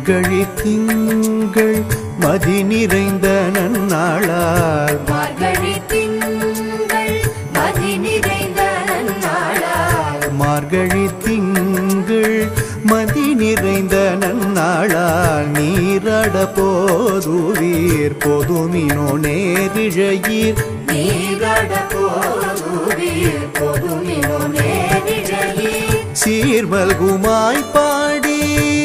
மார்கழி திங்கள் மதி நிறைந்த நன்னாளால் மார்கழி திங்கள் மதி நிறைந்த நன்னாளால் மார்கழி திங்கள் மதி நிறைந்த நன்னாளால் நீராட போதுவீர் பொதுமினோ நேரிழையீர் நீராட போதுவீர் பொதுமினோ நேரிழையீர் சீர்மல்குமாய் பாடி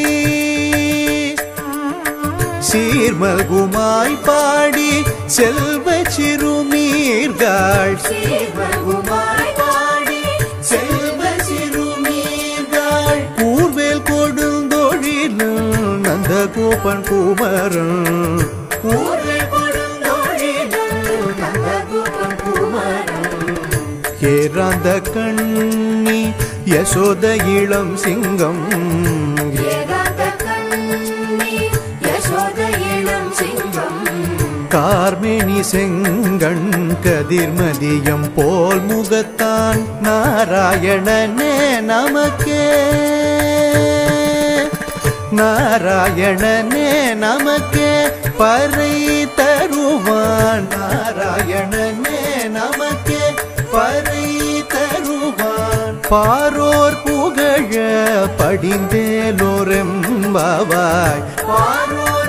சீர்மல்குமாய் பாடி செல்வ சிறுமீர்கள் சீர்மகுமாய் பாடி செல்வ சிறுமீர்கள் கூர்வேல் கொடுந்தொழிலும் நந்தகோபன் குமரன் கூர்வேல் கொடுந்தொழிலும் நந்தகோபன் குமரன் ஏறாந்த கண்ணி யசோத இளம் சிங்கம் ஏகாந்த கண்ணி யசோத இளம் சிங்கம் கார்மேனி செங்கண் கதிர்மதியம் போல் முகத்தான் நாராயணனே நமக்கே நாராயணனே நமக்கே பறை தருவான் நாராயணனே நமக்கே பறை தருவான் பாரோர் புகழ படிந்தேலோரெம்பாவாய் பாரோர்